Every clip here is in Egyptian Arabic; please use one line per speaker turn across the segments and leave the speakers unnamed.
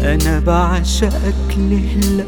أنا بعشقك لهلا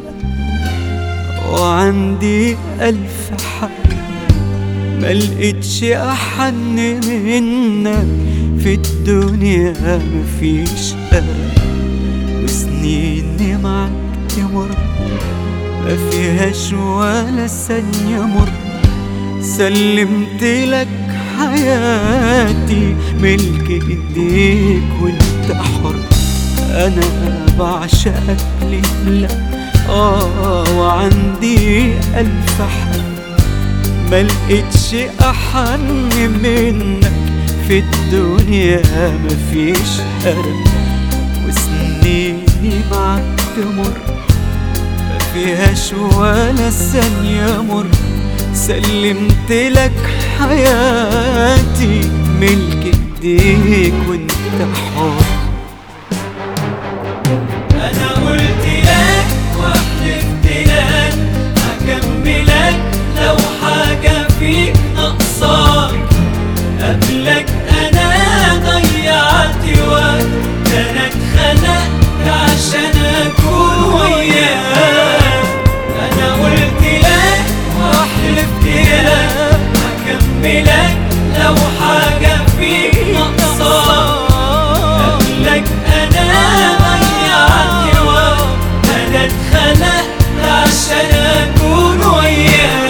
وعندي ألف حق ملقتش أحن منك في الدنيا مفيش أرق وسنيني معك تمر ما فيهاش ولا ثانية مر سلمت لك حياتي ملك ايديك وانت حر انا بعشقك لله اه وعندي الف حق ملقتش احن منك في الدنيا مفيش قلب وسنيني معك تمر ما فيهاش ولا ثانية مر سلمت لك حياتي ملك ايديك وانت حر
انا قلت لك وحلفت لك هكملك لو حاجة فيك ناقصاك قبلك انا ضيعت وقت ده انا اتخلقت عشان اكون وياك انا قلت لك وحلفت لك هكملك لو حاجة فيك ناقصاك قبلك انا ضيعت وقت انا اتخلقت عشان اكون وياك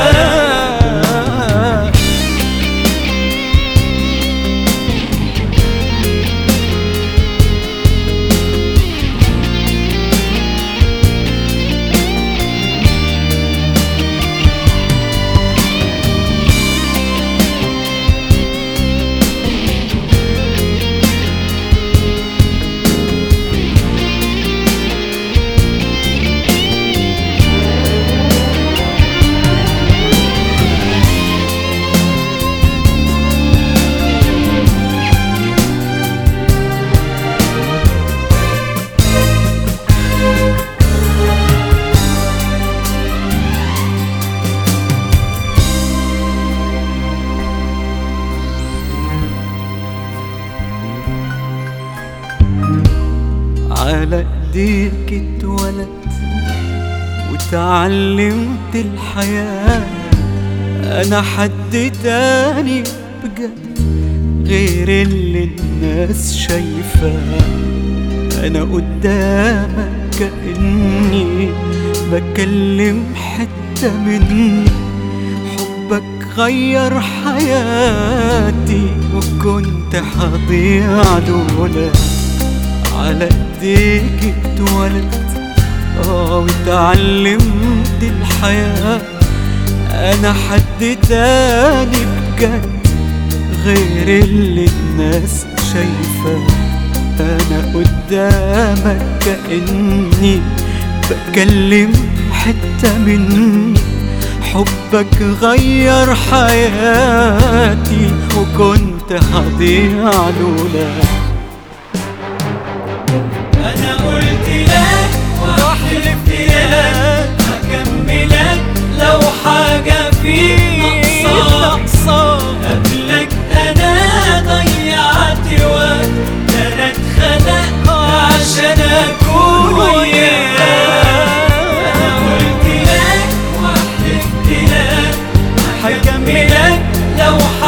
على ايديك اتولدت وتعلمت الحياة انا حد تاني بجد غير اللي الناس شايفاه انا قدامك كأني بكلم حتة مني حبك غير حياتي وكنت هضيع لولاك على ايديك اتولدت اه واتعلمت الحياة انا حد تاني بجد غير اللي الناس شايفاه انا قدامك كأني بكلم حتة مني حبك غير حياتي وكنت هضيع لولاك
انا قلت لك وحلفت لك هكملك لو حاجة فيك ناقصاك قبلك انا ضيعت وقت ده انا اتخلقت عشان اكون وياك انا قلت لك وحلفت لك هكملك لو